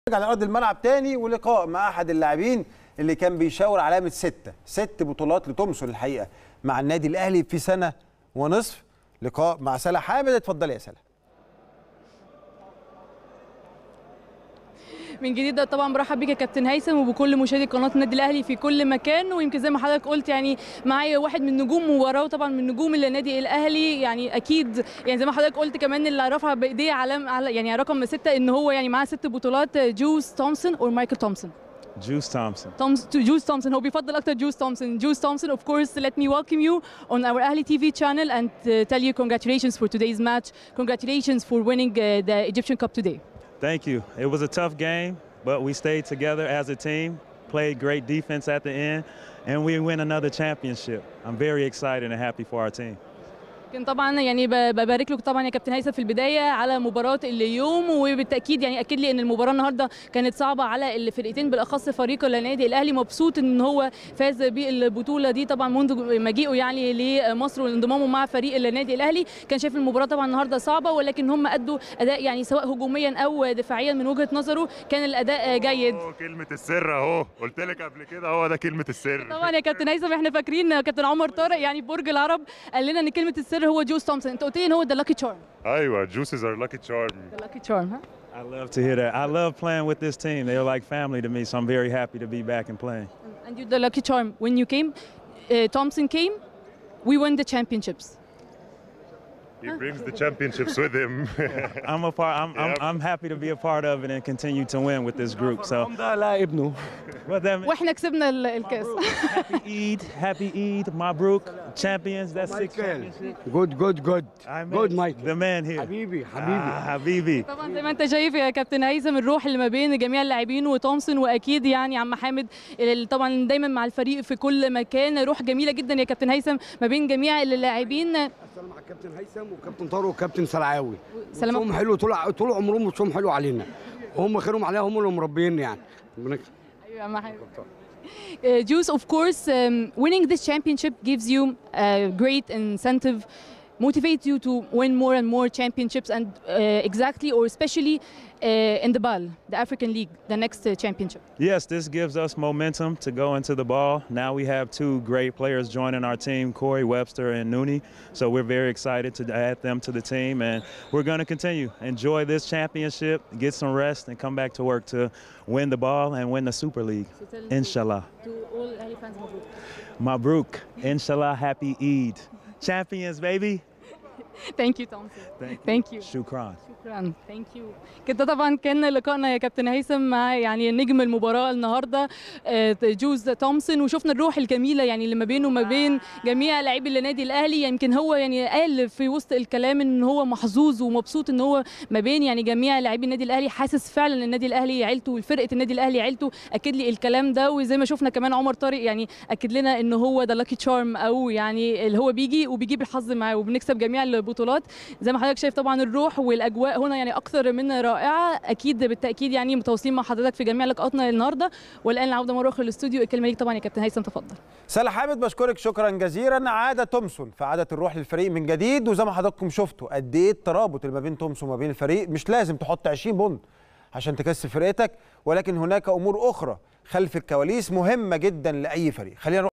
على ارض الملعب تاني ولقاء مع احد اللاعبين اللي كان بيشاور علامه ستة ست بطولات لتومسون الحقيقه مع النادي الاهلي في سنه ونصف لقاء مع سلا حامد اتفضلي يا سلا من جديد طبعا برحب بيك يا كابتن هيثم وبكل مشاهدي قناه النادي الاهلي في كل مكان ويمكن زي ما حضرتك قلت يعني معايا واحد من نجوم مباراه طبعا من نجوم النادي الاهلي يعني اكيد يعني زي ما حضرتك قلت كمان اللي رفع بايديه علام على يعني رقم ستة ان هو يعني معاه ست بطولات جوز تومسون او مايكل تومسون Juice Thompson. تومس جوز تومسون هو بيفضل اكتر جوز تومسون جوز تومسون of course let me welcome you on our Ahli TV channel and uh, tell you congratulations for today's match congratulations for winning uh, the Egyptian Cup today Thank you. It was a tough game, but we stayed together as a team, played great defense at the end, and we win another championship. I'm very excited and happy for our team. كان طبعا يعني ب- ببارك لك طبعا يا كابتن هيثم في البدايه على مباراه اليوم وبالتاكيد يعني اكد لي ان المباراه النهارده كانت صعبه على الفرقتين بالاخص فريق النادي الاهلي مبسوط ان هو فاز بالبطوله دي طبعا منذ مجيئه يعني لمصر وانضمامه مع فريق النادي الاهلي كان شايف المباراه طبعا النهارده صعبه ولكن هم ادوا اداء يعني سواء هجوميا او دفاعيا من وجهه نظره كان الاداء جيد أهو كلمة السر اهو قلت لك قبل كده هو ده كلمة السر طبعا يا كابتن هيثم احنا فاكرين كابتن عمر طارق يعني برج العرب قال لنا ان كلمه السر هو جوز تومسون انت قلت لي ان هو ده لاكي تشارم ايوه جوسز ار لاكي تشارم ده لاكي تشارم ها I love to hear that. I love playing with this team. They're like family to me, so I'm very happy to be back and playing. And you're the lucky charm. When you came, uh, Thompson came, we won the championships. he brings the championships with him I'm a part. I'm, I'm, Yep. I'm happy to be a part of it and continue to win with this group. So ده لا ابنه what that means? واحنا كسبنا ال- الكاس. Happy Eid, Happy Eid, Mabruk, champions. That's six championships. جود جود جود I جود made مايكل the man here. حبيبي Ah, حبيبي Habibi. طبعا زي ما انت شايف يا كابتن هيثم الروح اللي ما بين جميع اللاعبين وتومسون واكيد يعني عم حامد ال- طبعا دايما مع الفريق في كل مكان روح جميله جدا يا كابتن هيثم ما بين جميع اللاعبين السلام على الكابتن هيثم وكابتن طارق وكابتن سلعاوي سلام. وشهم حلو طول طول عمرهم وشهم حلو علينا وهم خيرهم عليها هم اللي مربيين يعني ربنا يك- ايوه عم حامد. Uh, Juice, of course, um, winning this championship gives you a great incentive, motivates you to win more and more championships, and uh, exactly or especially uh, in the BAL, the African League, the next uh, championship. Yes, this gives us momentum to go into the ball. Now we have two great players joining our team, Corey Webster and Nooney. So we're very excited to add them to the team, and we're going to continue enjoy this championship, get some rest, and come back to work to win the ball and win the Super League. Inshallah. To all Ahli fans, Mabruk. Inshallah. Happy Eid. Champions, baby. Thank you, Thompson. Thank you. Thank you. Shukran. شكرا ثانك يو كده طبعا كان لقائنا يا كابتن هيثم مع يعني نجم المباراه النهارده آه، جوز تومسون وشفنا الروح الجميله يعني اللي ما بينه وما بين جميع لاعبي النادي الاهلي يمكن هو يعني قال في وسط الكلام ان هو محظوظ ومبسوط ان هو ما بين يعني جميع لاعبي النادي الاهلي حاسس فعلا ان النادي الاهلي عيلته وفرقه النادي الاهلي عيلته اكد لي الكلام ده وزي ما شفنا كمان عمر طارق يعني اكد لنا ان هو ده لاكي تشارم او يعني اللي هو بيجي وبيجيب الحظ معاه وبنكسب جميع البطولات زي ما حضرتك شايف طبعا الروح والاجواء هنا يعني اكثر من رائعه اكيد بالتاكيد يعني متواصلين مع حضرتك في جميع لقاءاتنا النهارده والان العوده مره اخرى للاستوديو الكلمه ليك طبعا يا كابتن هيثم تفضل سلا حامد بشكرك شكرا جزيلا عاد تومسون فعادت الروح للفريق من جديد وزي ما حضراتكم شفتوا قد ايه الترابط اللي ما بين تومسون وما بين الفريق مش لازم تحط 20 بوند عشان تكسب فرقتك ولكن هناك امور اخرى خلف الكواليس مهمه جدا لاي فريق خلينا نروح